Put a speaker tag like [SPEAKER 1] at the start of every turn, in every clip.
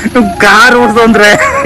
[SPEAKER 1] Car ಓಡ್ದು ಅಂದ್ರೆ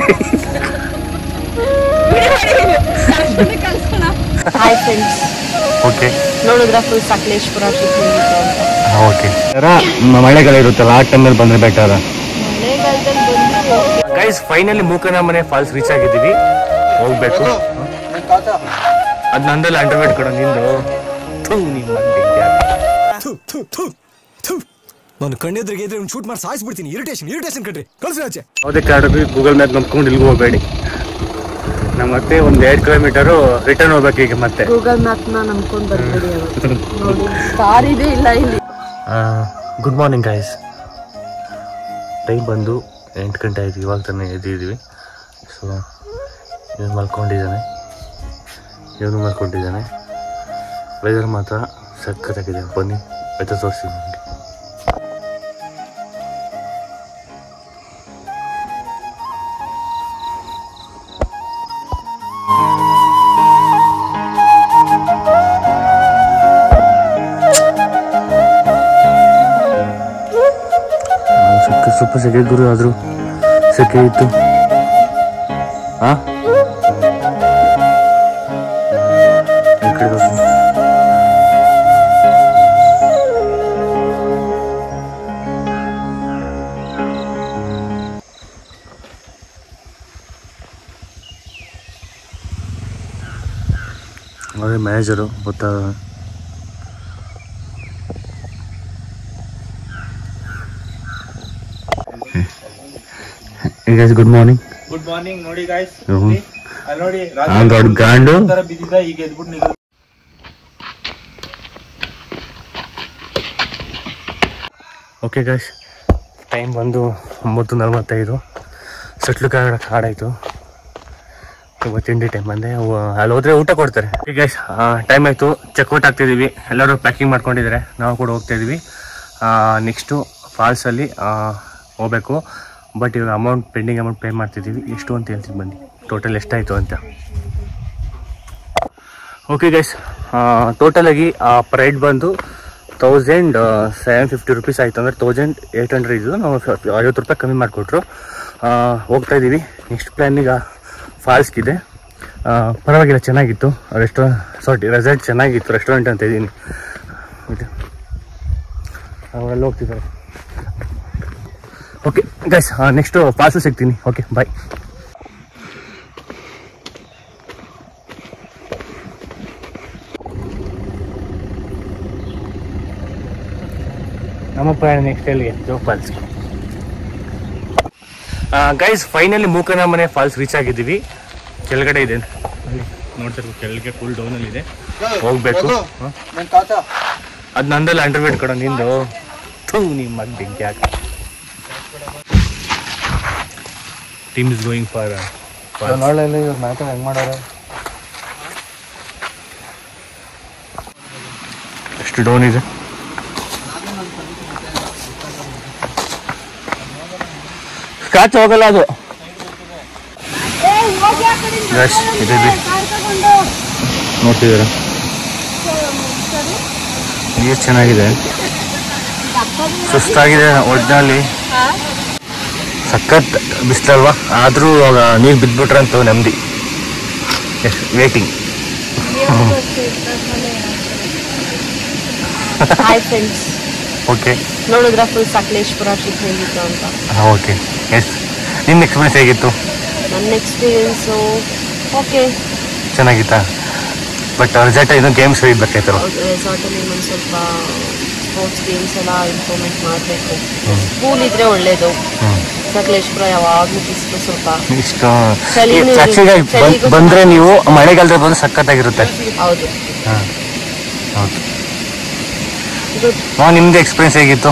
[SPEAKER 2] hi friends
[SPEAKER 1] okay
[SPEAKER 2] ನೋಡಿದ್ರ ಫುಲ್ ಸಕಲೇಶ್ಪುರ ಟ್ರಿಪ್ ಹೋಗಿತ್ತು ಅಂತ
[SPEAKER 1] ಓಕೆ ಮಳೆಗಾಲ ಇರುತ್ತಲ್ಲ ಆ ಟೈಮಲ್ಲಿ ಬಂದ್ರೆ ಬೆಟರ್
[SPEAKER 2] ಮಳೆಗಾಲದಲ್ಲಿ ಬಂದು
[SPEAKER 1] guys finally Mookana Mane falls reach ಆಗಿದ್ದೀವಿ ಹೋಗ್ಬೇಕು ಅದ್ ನಂದಲ್ಲ ಅಂಡರ್ವೇಡ್ ಕೊಡೋ ನಿಂದು ಥು, ನಿಮ್ ಮಂದಿಗೆ ಯಾಕೆ?
[SPEAKER 3] ನಾನು ಕಣ್ಣೆದ್ರಿಗೆ ಇದ್ರೆ ಒಂದು ಶೂಟ್ ಮಾಡಿ ಸಾಯಿಸ್ಬಿಡ್ತೀನಿ ಇರಿಟೇಷನ್ ಇರಿಟೇಷನ್ ಕಣ್ರಿ ಕಳ್ಸಿ ಆಚೆ
[SPEAKER 1] ಯಾವುದೇ ಕಾರಣಕ್ಕೂ ಗೂಗಲ್ ಮ್ಯಾಪ್ ನಂಬ್ಕೊಂಡು ಇಲ್ಲಿಗೆ ಹೋಗಬೇಡಿ ನಮ್ಮ ಮತ್ತೆ ಒಂದ್ ಎರಡು ಕಿಲೋಮೀಟರು ರಿಟರ್ನ್ ಹೋಗ್ಬೇಕು ಈಗ ಮತ್ತೆ
[SPEAKER 2] ಗೂಗಲ್ ಮ್ಯಾಪ್ ನ ನಂಬ್ಕೊಂಡ್ ಬರ್ಬೇಡಿ ಅವತ್ತು ನೋಡಿ ಸ್ಟಾರ್ ಇದೆ ಇಲ್ಲ ಇಲ್ಲಿ
[SPEAKER 1] ಗುಡ್ ಮಾರ್ನಿಂಗ್ ಗೈಸ್ ಟೈಮ್ ಬಂದು ಎಂಟು ಗಂಟೆ ಆಯ್ತು ಇವಾಗ ತಾನೇ ಎದ್ದಿದ್ದೀವಿ ಸೊ ಇವನು ಮಲ್ಕೊಂಡಿದ್ದಾನೆ ಇವನು ಮಲ್ಕೊಂಡಿದ್ದಾನೆ ವೆದರ್ ಮಾತ್ರ ಸಖತ್ತಾಗಿದೆ ಬನ್ನಿ ವೆದರ್ ತೋರಿಸ್ತೀನಿ ನಿಮಗೆ ಸ್ವಲ್ಪ ಸ್ವಲ್ಪ ಸೆಕೆ ಗುರು ಆದರೂ ಸೆಕೆ ಇತ್ತು ಹಾ ಈ ಕಡೆ ಹೋಗಿ. ಅವರೇ ಮ್ಯಾನೇಜರು ಗೊತ್ತಾ ಈಗ ಗುಡ್ ಮಾರ್ನಿಂಗ್
[SPEAKER 4] ಗುಡ್ ಮಾರ್ನಿಂಗ್ ನೋಡಿ ಗಾಯ್ಸ್
[SPEAKER 1] ಹ್ಮ್.
[SPEAKER 4] ಅಲ್ಲಿ ನೋಡಿ
[SPEAKER 1] ಆ ದೊಡ್ಡ ಗಾಂಡು
[SPEAKER 4] ತರ ಬಿದ್ದಿದ್ದ ಈಗ ಎದ್ಬಿಟ್ಟು ನಿಂತು
[SPEAKER 1] ಓಕೆ ಗಾಯ್ಸ್ ಟೈಮ್ ಬಂದು ಒಂಬತ್ತು ನಲ್ವತ್ತೈದು ಸಟ್ಲು ಕಾಡ ಕಾಡಾಯಿತು ಇವಾಗ ತಿಂಡಿ ಟೈಮ್ ಬಂದೆ ಅವು- ಅಲ್ಲಿ ಹೋದ್ರೆ ಊಟ ಕೊಡ್ತಾರೆ ಈಗ ಟೈಮ್ ಆಯಿತು ಚೆಕ್ಔಟ್ ಆಗ್ತಿದ್ದೀವಿ ಎಲ್ಲರೂ ಪ್ಯಾಕಿಂಗ್ ಮಾಡ್ಕೊಂಡಿದ್ದಾರೆ ನಾವು ಕೂಡ ಹೋಗ್ತಾ ಇದೀವಿ ನೆಕ್ಸ್ಟು ಫಾಲ್ಸಲ್ಲಿ ಹೋಗ್ಬೇಕು ಬಟ್ ಇವಾಗ ಅಮೌಂಟ್ ಪೆಂಡಿಂಗ್ ಅಮೌಂಟ್ ಪೇ ಮಾಡ್ತಿದ್ದೀವಿ ಎಷ್ಟು ಅಂತ ಹೇಳ್ತೀನಿ ಬನ್ನಿ ಟೋಟಲ್ ಎಷ್ಟಾಯಿತು ಅಂತ ಓಕೆ ಗೈಸ್ ಟೋಟಲಾಗಿ ಪ್ರೈಡ್ ಬಂದು ತೌಸಂಡ್ ಸೆವೆನ್ ಫಿಫ್ಟಿ ರುಪೀಸ್ ಆಯಿತು ಅಂದರೆ ತೌಸಂಡ್ ಏಯ್ಟ್ ಹಂಡ್ರೆಡ್ ಇದು ನಾವು ಫ- ಐವತ್ತು ರೂಪಾಯಿ ಕಮ್ಮಿ ಮಾಡಿಕೊಟ್ರು ಹೋಗ್ತಾ ಇದ್ದೀವಿ ನೆಕ್ಸ್ಟ್ ಪ್ಲ್ಯಾನ್ ಈಗ ಫಾಲ್ಸ್ಗಿದೆ ಆ, ಪರವಾಗಿಲ್ಲ ಚೆನ್ನಾಗಿತ್ತು ರೆಸ್ಟೋರೆಂಟ್ ಸಾರಿ ರೆಸಾರ್ಟ್ ಚೆನ್ನಾಗಿತ್ತು ರೆಸ್ಟೋರೆಂಟ್ ಅಂತ ಇದ್ದೀನಿ ಇದು ಅವರೆಲ್ಲ ಹೋಗ್ತಿದ್ದಾರೆ ಓಕೆ ಗೈಸ್ ನೆಕ್ಸ್ಟು ಫಾಲ್ಸು ಸಿಗ್ತೀನಿ ಓಕೆ ಬಾಯ್ ನಮ್ಮ ಪ್ರಯಾಣ ನೆಕ್ಸ್ಟ್ ಎಲ್ಲಿಗೆ Jog falls guys finally Mookana Mane falls reach ಆಗಿದ್ದೀವಿ ಕೆಳಗಡೆ ಇದೆ ಅಲ್ಲಿ ನೋಡ್ತಿರ್ಬೇಕು ಕೆಳಗೆ ಫುಲ್ ಡೌನಲ್ಲಿ ಇದೆ ಹೋಗ್ಬೇಕು ಹ? ಅದ್ ನಂದಲ್ಲ ಅಂಡರ್ವೇಡ್ ಕೊಡೋ ನಿಂದು ಥೂ ನಿಮ್ಮ ಬೆಂಕಿ ಯಾಕೆ ಟೀಮ್ ಇಸ್ ಗೋಯಿಂಗ್ ಫಾರ್
[SPEAKER 3] ನೋಡಲ್ಲ ಇವ್ರು ಮಾತಾಡ ಹೆಂಗ್ ಮಾಡೋರು
[SPEAKER 1] ಎಷ್ಟು ಡೌನ್ ಇದೆ ಸ್ಕ್ರಾಚ್ ಹೋಗಲ್ಲ ಅದು Yes, ಇದೆ ಇದೆ. ನೋಡ್ತಿದ್ದೀರಾ ನೀರು ಚೆನ್ನಾಗಿದೆ ಸುಸ್ತಾಗಿದೆ ಒಟ್ಟಿನಲ್ಲಿ ಸಖತ್ ಬಿಸಿಲಲ್ವಾ ಆದರೂ ಅವಾಗ ನೀರು ಬಿದ್ದುಬಿಟ್ರಂತೂ ನೆಮ್ಮದಿ ವೇಟಿಂಗ್
[SPEAKER 2] ಹಾಯ್ ಫ್ರೆಂಡ್ಸ್
[SPEAKER 1] ಓಕೆ
[SPEAKER 2] ನೋಡಿದ್ರ ಫುಲ್ ಸಕಲೇಶ್ಪುರ ಟ್ರಿಪ್ ಹೋಗಿತ್ತು ಅಂತ
[SPEAKER 1] ಓಕೆ ಎಸ್ ನಿಮ್ಮ ಎಕ್ಸ್ಪೀರಿಯನ್ಸ್ ಹೇಗಿತ್ತು
[SPEAKER 2] ನನ್ನ ಎಕ್ಸ್ಪೀರಿಯನ್ಸು ಓಕೆ
[SPEAKER 1] ಚೆನ್ನಾಗಿತ್ತಾ ಬಟ್ ರಿಸಲ್ಟ್ ಇದು ಗೇಮ್ಸ್ ಇರ್ಬೇಕಾಯ್ತಲ್ಲ
[SPEAKER 2] ರೆಸಾರ್ಟಲ್ಲಿ ಇನ್ನೊಂದು ಸ್ವಲ್ಪ ಸ್ಪೋರ್ಟ್ಸ್ ಗೇಮ್ಸ್ ಎಲ್ಲ ಇಂಪ್ರೂವ್ಮೆಂಟ್ ಮಾಡಬೇಕು ಸ್ಕೂಲ್ ಇದ್ರೆ ಒಳ್ಳೇದು ಸಕಲೇಶ್ಪುರ ಯಾವಾಗಲೂ ಬಿಸಿಲು ಸ್ವಲ್ಪ
[SPEAKER 1] ಇಷ್ಟು
[SPEAKER 2] ಚಳಿನೂ ಇರುತ್ತೆ.
[SPEAKER 1] ಆಕ್ಚುಲಿ
[SPEAKER 2] ಚಳಿಗೂ
[SPEAKER 1] ಬಂದ್ರೆ ನೀವು ಮಳೆಗಾಲದಲ್ಲಿ ಬಂದು ಸಖತ್ತಾಗಿರುತ್ತೆ
[SPEAKER 2] ಹೌದು
[SPEAKER 1] ಹಾಂ ಹೌದು
[SPEAKER 2] ಗುಡ್
[SPEAKER 1] ಹಾಂ ನಿಮ್ದು ಎಕ್ಸ್ಪೀರಿಯನ್ಸ್ ಹೇಗಿತ್ತು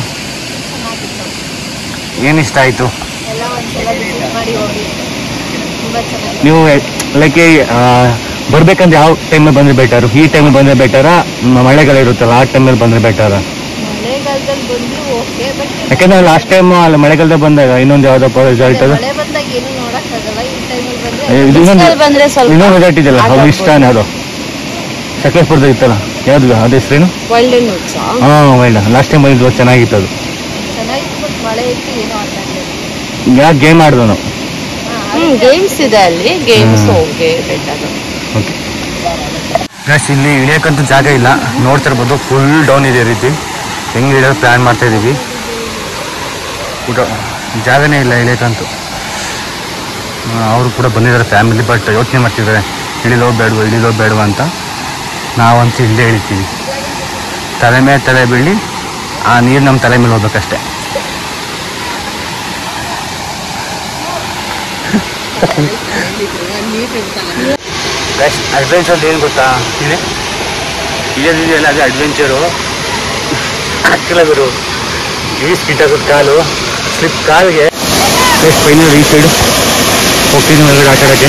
[SPEAKER 1] ಏನು ಇಷ್ಟ ಆಯಿತು
[SPEAKER 2] ಎಲ್ಲ ಒಂದ್ಸಲ ವಿಸಿಟ್ ಮಾಡಿ ಹೋಗಿ ತುಂಬ ಚೆನ್ನಾಗಿ
[SPEAKER 1] ನೀವು ಲೈಕ್ ಬರ್ಬೇಕಂದ್ರೆ ಯಾವ ಟೈಮಲ್ಲಿ ಬಂದ್ರೆ ಬೆಟರು ಈ ಟೈಮಲ್ಲಿ ಬಂದ್ರೆ ಬೆಟರಾ ಮಳೆಗಾಲ ಇರುತ್ತಲ್ಲ ಆ ಟೈಮಲ್ಲಿ ಬಂದ್ರೆ ಬೆಟರಾ
[SPEAKER 2] ಮಳೆಗಾಲದಲ್ಲಿ ಬಂದ್ರು ಓಕೆ ಬಟ್
[SPEAKER 1] ಯಾಕಂದ್ರೆ ಲಾಸ್ಟ್ ಟೈಮ್ ಅಲ್ಲಿ ಮಳೆಗಾಲದಲ್ಲಿ ಬಂದಾಗ ಇನ್ನೊಂದು ಯಾವುದಪ್ಪ ರಿಸಲ್ಟ್ ಅದು
[SPEAKER 2] ಮಳೆ ಬಂದಾಗ ಏನು ನೋಡಕ್ಕಾಗಲ್ಲ ಈ ಟೈಮಲ್ಲಿ
[SPEAKER 1] ಏ,
[SPEAKER 2] ಬಂದ್ರೆ
[SPEAKER 1] ಇದು ಇನ್ನೊಂದು-
[SPEAKER 2] ಬಿಸಿಲಲ್ಲಿ ಬಂದ್ರೆ ಸ್ವಲ್ಪ
[SPEAKER 1] ಇನ್ನೊಂದು ರಿಸಲ್ಟ್ ಇದೆಯಲ್ಲ ಅದು
[SPEAKER 2] ಆಟಾಡ್ಬೋದು.
[SPEAKER 1] ಇಷ್ಟನೇ ಅದು ಸಕಲೇಶ್ಪುರದ ಇತ್ತಲ್ಲ ಯಾವ್ದು ಅದ ಹೆಸರೇನು
[SPEAKER 2] ಒಳ್ಳೆ ನ್ಯೂಸ್
[SPEAKER 1] ಹಾಂ ಒಳ್ಳೆ ಲಾಸ್ಟ್ ಟೈಮ್ ಬಂದಿದ್ದು ಚೆನ್ನಾಗಿತ್ತು ಅದು
[SPEAKER 2] ಚೆನ್ನಾಗಿತ್ತು ಬಟ್ ಮಳೆ ಇತ್ತು ಏನೋ ಆಗ್ತಾ
[SPEAKER 1] ಯಾ ಗೇಮ್ ಆಡ್ದನು
[SPEAKER 2] ಹ್ಮ್ ಗೇಮ್ಸ್ ಇದೆ ಅಲ್ಲಿ games okay better
[SPEAKER 1] okay guys ಇಲ್ಲಿ ಇಳಿಯೋಕ್ಕಂತೂ ಜಾಗ ಇಲ್ಲ ನೋಡ್ತಿರ್ಬೋದು ಫುಲ್ ಡೌನ್ ಇದೆ ಈ ರೀತಿ ಹೆಂಗೆ ಇಳಿಯೋದು ಪ್ಲ್ಯಾನ್ ಮಾಡ್ತಾ ಇದ್ದೀವಿ ಊಟ ಜಾಗನೇ ಇಲ್ಲ ಇಳಿಯೋಕ್ಕಂತೂ ಅವರು ಕೂಡ ಬಂದಿದ್ದಾರೆ ಫ್ಯಾಮಿಲಿ ಬಟ್ ಯೋಚನೆ ಮಾಡ್ತಿದ್ದಾರೆ ಇಳಿಲೋ ಬೇಡವ ಇಳಿಲೋ ಬೇಡವ ಅಂತ ನಾವಂತೂ ಇಲ್ಲೇ ಇಳಿತೀವಿ ತಲೆ ಮೇಲೆ ತಲೆ ಬೀಳಿ ಆ ನೀರು ನಮ್ಮ ತಲೆ ಮೇಲೆ ಹೋಗ್ಬೇಕಷ್ಟೆ ಬೆಸ್ಟ್ ಅಡ್ವೆಂಚರ್ ಏನು ಗೊತ್ತಾ ಇದೆ ಇಳಿಯೋದಿದೆಯಲ್ಲ ಅದೇ ಅಡ್ವೆಂಚರು ಹಾಕಿಲ್ಲ ಗುರು ಈ ಸ್ಕಿಟ್ ಆಗೋದು ಕಾಲು ಸ್ಲಿಪ್ ಕಾಲಿಗೆ ಬೆಸ್ಟ್ ಫೈನಲ್ ಈ ಸೈಡು ಹೋಗ್ತೀನಿ ಒಳಗಡೆ ಆಟ ಆಡೋಕ್ಕೆ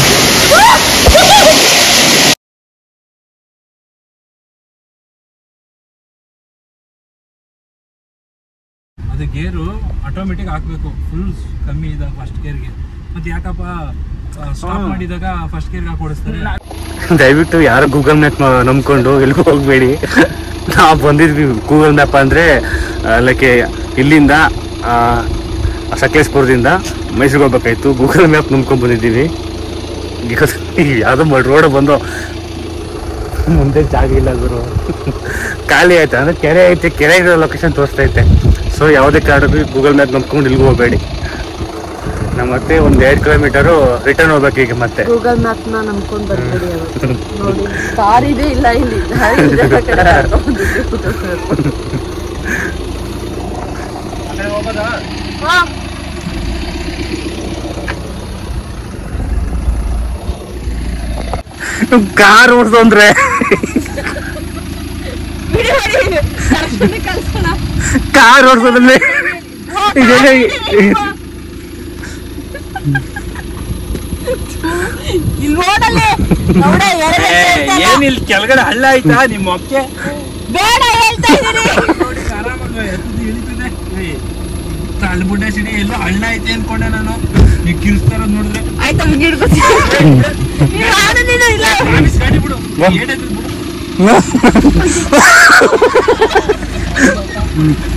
[SPEAKER 4] ಅದು ಗೇರು ಆಟೋಮೆಟಿಕ್ ಹಾಕ್ಬೇಕು ಫುಲ್ ಕಮ್ಮಿ ಇದ್ದಾಗ ಫಸ್ಟ್ ಗೇರ್ಗೆ ಮತ್ತೆ ಯಾಕಪ್ಪ ಸ್ಟಾಪ್ ಮಾಡಿದಾಗ ಫಸ್ಟ್ ಗೇರ್ಗೆ ಹಾಕಿ ಓಡಿಸ್ತಾರೆ
[SPEAKER 1] ದಯವಿಟ್ಟು ಯಾರು ಗೂಗಲ್ ಮ್ಯಾಪ್ ನಂಬ್ಕೊಂಡು ಎಲ್ಗೂ ಹೋಗಬೇಡಿ ನಾವು ಬಂದಿದ್ವಿ ಗೂಗಲ್ ಮ್ಯಾಪ್ ಅಂದರೆ ಲೈಕ್ ಇಲ್ಲಿಂದ ಆ, ಸಕಲೇಶ್ಪುರದಿಂದ ಮೈಸೂರಿಗೆ ಹೋಗ್ಬೇಕಾಯ್ತು ಗೂಗಲ್ ಮ್ಯಾಪ್ ನಂಬ್ಕೊಂಡು ಬಂದಿದ್ದೀವಿ ಈಗ ಯಾವುದೋ ರೋಡ್ ಬಂದು ಮುಂದೆ ಜಾಗ ಇಲ್ಲ ಗುರು ಖಾಲಿ ಆಯ್ತು ಅಂದ್ರೆ ಕೆರೆ ಐತೆ ಕೆರೆ ಇರೋ ಲೊಕೇಶನ್ ತೋರಿಸ್ತೈತೆ ಸೊ ಯಾವುದೇ ಕಾರಣಕ್ಕೂ ಗೂಗಲ್ ಮ್ಯಾಪ್ ನಂಬ್ಕೊಂಡು ಇಲ್ಲಿಗೂ ಹೋಗಬೇಡಿ ನಮ್ಮ ಮತ್ತೆ ಒಂದು ಎರಡು ಕಿಲೋಮೀಟರು ರಿಟರ್ನ್ ಹೋಗ್ಬೇಕು ಈಗ ಮತ್ತೆ
[SPEAKER 2] ಗೂಗಲ್ ಮ್ಯಾಪ್ ನ ನಂಬ್ಕೊಂಡ್ ಬರ್ಬೇಡಿ ಅವತ್ತು ನೋಡಿ ದಾರಿ ಇದೆ ಇಲ್ಲ ಇಲ್ಲಿ ದಾರಿ ಇದೆ ಆ ಕಡೆ ಕರ್ಕೊಂಡ್ ಹಾ.
[SPEAKER 1] ಕಾರ್ ಓಡಿಸು ಅಂದ್ರೆ
[SPEAKER 2] ಬಿಡಿ, ಬಿಡಿ. ಕರ್ಸ್ಕೊಂಡು ಕಳ್ಸೋಣ.
[SPEAKER 1] ಕಾರ್ ಓಡಿಸೋದ್ರೆ ಇದೆಲ್ಲ
[SPEAKER 2] ಇಲ್ಲಿ ನೋಡಲ್ಲಿ ನೋಡ ಎರಡು ಹೇಳ್ತಾ ಇಲ್ಲ.
[SPEAKER 4] ಏನಿಲ್ಲ ಕೆಳಗಡೆ ಹಳ್ಳ ಆಯ್ತಾ ನಿಮ್ಮ ಮೊಕ್ಕೆ
[SPEAKER 2] ಬೇಡ ಹೇಳ್ತಾ ಇದೀನಿ
[SPEAKER 4] ನೋಡಿ ಆರಾಮಾಗಿ ಎತ್ತದು ಇಳಿತದೆ ತಳ್ಬಿಟ್ಟೆ ಸಿಡಿ ಎಲ್ಲೋ ಹಳ್ಳ ಐತೆ ಅನ್ಕೊಂಡೆ ನಾನು ನೀವು ಕಿರಿಸ್ತಾರ ನೋಡಿದ್ರೆ
[SPEAKER 2] ಆಯ್ತು ಹಂಗೆ ಹಿಡ್ಕೊತೀನಿ ನೀನು ಆಡು ನೀನು ಇಲ್ಲ
[SPEAKER 4] ಪ್ರಾಮಿಸ್ ಗಾಡಿ ಬಿಡು
[SPEAKER 1] ವಾ.
[SPEAKER 4] ಏನಾಯ್ತು ಬಿಡು